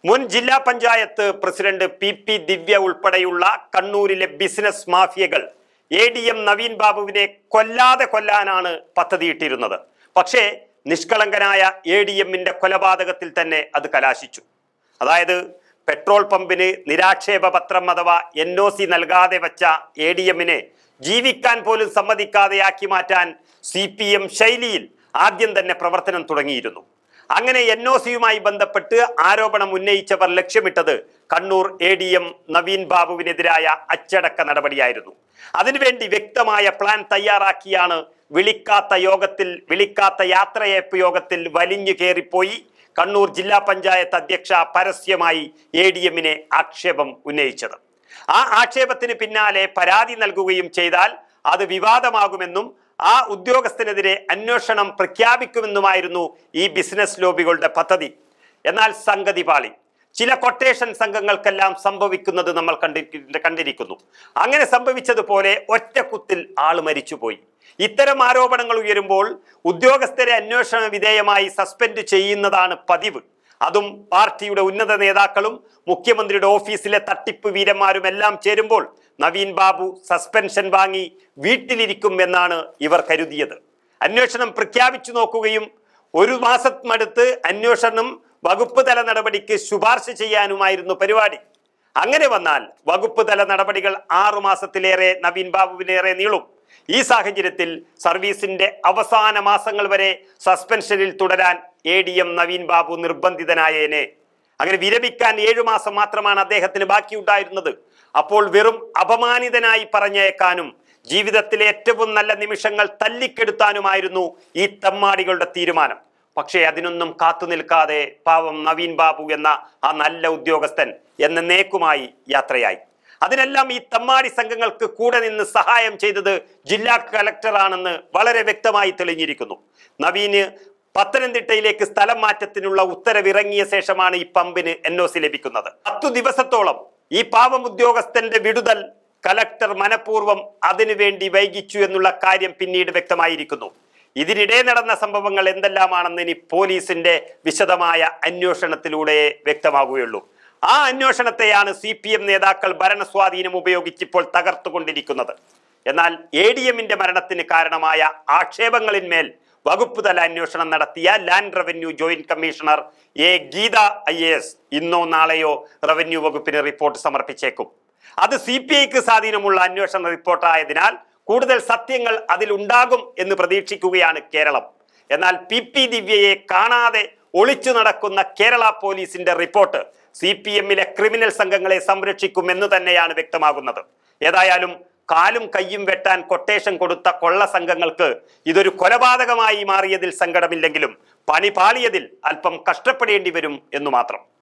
മുൻ ജില്ലാ panchayat president P P Divya ഉൾപ്പെടെയുള്ള കണ്ണൂരിലെ ബിസിനസ് മാഫിയകൾ എ ഡി എം നവീൻ ബാബുവിനെ കൊല്ലാതെ കൊല്ലാനാണ് പദ്ധതിയിട്ടിരുന്നത് പക്ഷേ നിഷ്കളങ്കനായ എ ഡി എമ്മിന്റെ കൊലപാതകത്തിൽ തന്നെ അത് കലാശിച്ചു അതായത് പെട്രോൾ പമ്പിന് നിരാക്ഷേപ പത്രം അഥവാ എൻ ഒ സി നൽകാതെ വെച്ച എ ഡി എമ്മിനെ ജീവിക്കാൻ പോലും സമ്മതിക്കാതെയാക്കി മാറ്റാൻ സി പി എം ശൈലിയിൽ ആദ്യം തന്നെ പ്രവർത്തനം തുടങ്ങിയിരുന്നു അങ്ങനെ എൻ ഒ സിയുമായി ബന്ധപ്പെട്ട് ആരോപണം ഉന്നയിച്ചവർ ലക്ഷ്യമിട്ടത് Kannur A D M Naveen ബാബുവിനെതിരായ അച്ചടക്ക നടപടിയായിരുന്നു അതിനുവേണ്ടി വ്യക്തമായ പ്ലാൻ തയ്യാറാക്കിയാണ് വിളിക്കാത്ത യോഗത്തിൽ വിളിക്കാത്ത യാത്രയയപ്പ് യോഗത്തിൽ വലിഞ്ഞു കയറിപ്പോയി കണ്ണൂർ ജില്ലാ പഞ്ചായത്ത് അധ്യക്ഷ പരസ്യമായി എ ഡി എമ്മിനെ ആക്ഷേപം ഉന്നയിച്ചത് ആ ആക്ഷേപത്തിന് പിന്നാലെ പരാതി നൽകുകയും ചെയ്താൽ അത് വിവാദമാകുമെന്നും ആ ഉദ്യോഗസ്ഥനെതിരെ അന്വേഷണം പ്രഖ്യാപിക്കുമെന്നുമായിരുന്നു ഈ ബിസിനസ് ലോബികളുടെ പദ്ധതി എന്നാൽ സംഗതി പാളി ചില കൊട്ടേഷൻ സംഘങ്ങൾക്കെല്ലാം സംഭവിക്കുന്നത് നമ്മൾ കണ്ടി കണ്ടിരിക്കുന്നു അങ്ങനെ സംഭവിച്ചതുപോലെ ഒറ്റക്കുത്തിൽ ആൾ മരിച്ചുപോയി ഇത്തരം ആരോപണങ്ങൾ ഉയരുമ്പോൾ ഉദ്യോഗസ്ഥരെ അന്വേഷണ വിധേയമായി സസ്പെൻഡ് ചെയ്യുന്നതാണ് പതിവ് അതും പാർട്ടിയുടെ ഉന്നത നേതാക്കളും മുഖ്യമന്ത്രിയുടെ ഓഫീസിലെ തട്ടിപ്പ് വീരന്മാരും എല്ലാം ചേരുമ്പോൾ നവീൻ ബാബു സസ്പെൻഷൻ വാങ്ങി വീട്ടിലിരിക്കും എന്നാണ് ഇവർ കരുതിയത് അന്വേഷണം പ്രഖ്യാപിച്ചു നോക്കുകയും ഒരു മാസമടുത്ത് അന്വേഷണം വകുപ്പ് തല നടപടിക്ക് ശുപാർശ ചെയ്യാനുമായിരുന്നു പരിപാടി അങ്ങനെ വന്നാൽ വകുപ്പ് തല നടപടികൾ ആറു മാസത്തിലേറെ നവീൻ ബാബുവിനേറെ നീളും ഈ സാഹചര്യത്തിൽ സർവീസിന്റെ അവസാന മാസങ്ങൾ വരെ സസ്പെൻഷനിൽ തുടരാൻ A D M Naveen Babu നിർബന്ധിതനായേനെ അങ്ങനെ വിരമിക്കാൻ ഏഴു മാസം മാത്രമാണ് അദ്ദേഹത്തിന് ബാക്കിയുണ്ടായിരുന്നത് അപ്പോൾ വെറും അപമാനിതനായി പറഞ്ഞേക്കാനും ജീവിതത്തിലെ ഏറ്റവും നല്ല നിമിഷങ്ങൾ തല്ലിക്കെടുത്താനുമായിരുന്നു ഈ തമ്മാടികളുടെ തീരുമാനം പക്ഷേ അതിനൊന്നും കാത്തു നിൽക്കാതെ പാവം നവീൻ ബാബു എന്ന ആ നല്ല ഉദ്യോഗസ്ഥൻ എന്ന നേക്കുമായി യാത്രയായി അതിനെല്ലാം ഈ തമ്മാടി സംഘങ്ങൾക്ക് കൂടെ നിന്ന് സഹായം ചെയ്തത് ജില്ലാ കലക്ടറാണെന്ന് വളരെ വ്യക്തമായി തെളിഞ്ഞിരിക്കുന്നു നവീന് പത്തനംതിട്ടയിലേക്ക് സ്ഥലം മാറ്റത്തിനുള്ള ഉത്തരവിറങ്ങിയ ശേഷമാണ് ഈ പമ്പിന് എൻ ഒ സി ലഭിക്കുന്നത് പത്തു ദിവസത്തോളം ഈ പാവം ഉദ്യോഗസ്ഥന്റെ വിടുതൽ കലക്ടർ മനഃപൂർവ്വം അതിനുവേണ്ടി വൈകിച്ചു എന്നുള്ള കാര്യം പിന്നീട് വ്യക്തമായിരിക്കുന്നു ഇതിനിടെ നടന്ന സംഭവങ്ങൾ എന്തെല്ലാമാണെന്ന് ഇനി പോലീസിന്റെ വിശദമായ അന്വേഷണത്തിലൂടെ വ്യക്തമാകുകയുള്ളൂ ആ അന്വേഷണത്തെയാണ് സി പി എം നേതാക്കൾ ഭരണസ്വാധീനം ഉപയോഗിച്ച് ഇപ്പോൾ തകർത്തുകൊണ്ടിരിക്കുന്നത് എന്നാൽ എ ഡി എമ്മിന്റെ മരണത്തിന് കാരണമായ ആക്ഷേപങ്ങളിന്മേൽ വകുപ്പ് തല അന്വേഷണം നടത്തിയ land revenue joint commissioner A Geetha I S ഇന്നോ നാളെയോ റവന്യൂ വകുപ്പിന് റിപ്പോർട്ട് സമർപ്പിച്ചേക്കും അത് സി പി ഐക്ക് സ്വാധീനമുള്ള അന്വേഷണ റിപ്പോർട്ടായതിനാൽ കൂടുതൽ സത്യങ്ങൾ അതിലുണ്ടാകും എന്ന് പ്രതീക്ഷിക്കുകയാണ് കേരളം എന്നാൽ പി പി ദിവ്യയെ കാണാതെ ഒളിച്ചു നടക്കുന്ന കേരള പോലീസിന്റെ റിപ്പോർട്ട് സി പി എമ്മിലെ ക്രിമിനൽ സംഘങ്ങളെ സംരക്ഷിക്കും എന്ന് തന്നെയാണ് വ്യക്തമാകുന്നത് ഏതായാലും കാലും കയ്യും വെട്ടാൻ കൊട്ടേഷൻ കൊടുത്ത കൊള്ള സംഘങ്ങൾക്ക് ഇതൊരു കൊലപാതകമായി മാറിയതിൽ സങ്കടമില്ലെങ്കിലും പണി പാളിയതിൽ അല്പം കഷ്ടപ്പെടേണ്ടി വരും എന്നു മാത്രം